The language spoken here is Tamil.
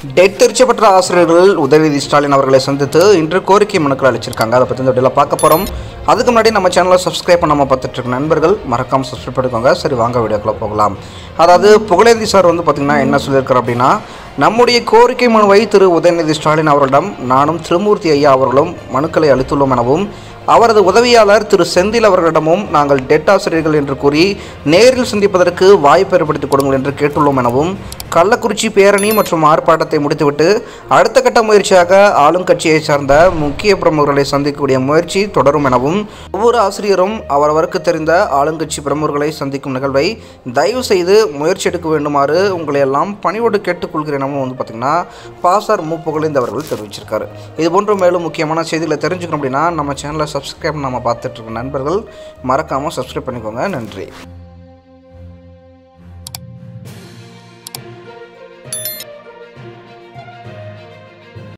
டெட் திருச்சி பெற்ற ஆசிரியர்கள் உதயநிதி ஸ்டாலின் அவர்களை சந்தித்து இன்று கோரிக்கை மனுக்கள் அளிச்சிருக்காங்க அதை பற்றி இந்த வீடியோவில் பார்க்க போகிறோம் அதுக்கு முன்னாடி நம்ம சேனலை சப்ஸ்கிரைப் பண்ணாமல் பார்த்துட்டு இருக்க நண்பர்கள் மறக்காமல் சப்ஸ்கிரைப் பண்ணிக்கோங்க சரி வாங்க வீடியோக்குள்ள போகலாம் அதாவது புகழேந்தி சார் வந்து பார்த்திங்கன்னா என்ன சொல்லியிருக்காரு அப்படின்னா நம்முடைய கோரிக்கை மனுவை திரு உதயநிதி ஸ்டாலின் அவர்களிடம் நானும் திருமூர்த்தி ஐயா அவர்களும் மனுக்களை அளித்துள்ளோம் எனவும் அவரது உதவியாளர் திரு செந்தில் அவர்களிடமும் நாங்கள் டெட் ஆசிரியர்கள் என்று கூறி நேரில் சந்திப்பதற்கு வாய்ப்பு ஏற்படுத்திக் கொடுங்கள் என்று கேட்டுள்ளோம் எனவும் கள்ளக்குறிச்சி பேரணி மற்றும் ஆர்ப்பாட்டத்தை முடித்துவிட்டு அடுத்த கட்ட முயற்சியாக ஆளுங்கட்சியை சார்ந்த முக்கிய பிரமுகர்களை சந்திக்கக்கூடிய முயற்சி தொடரும் எனவும் ஒவ்வொரு ஆசிரியரும் அவரவருக்கு தெரிந்த ஆளுங்கட்சி பிரமுகர்களை சந்திக்கும் நிகழ்வை தயவு செய்து முயற்சி எடுக்க வேண்டுமாறு உங்களை எல்லாம் பணிவோடு கேட்டுக்கொள்கிறேன் எனவும் வந்து பார்த்திங்கன்னா பாசார் மு புகழேந்த் அவர்கள் தெரிவிச்சிருக்காரு இது போன்ற மேலும் முக்கியமான செய்திகளை தெரிஞ்சுக்கணும் அப்படின்னா நம்ம சேனலை சப்ஸ்கிரைப் நம்ம பார்த்துட்டு இருக்க நண்பர்கள் மறக்காமல் சப்ஸ்கிரைப் பண்ணிக்கோங்க நன்றி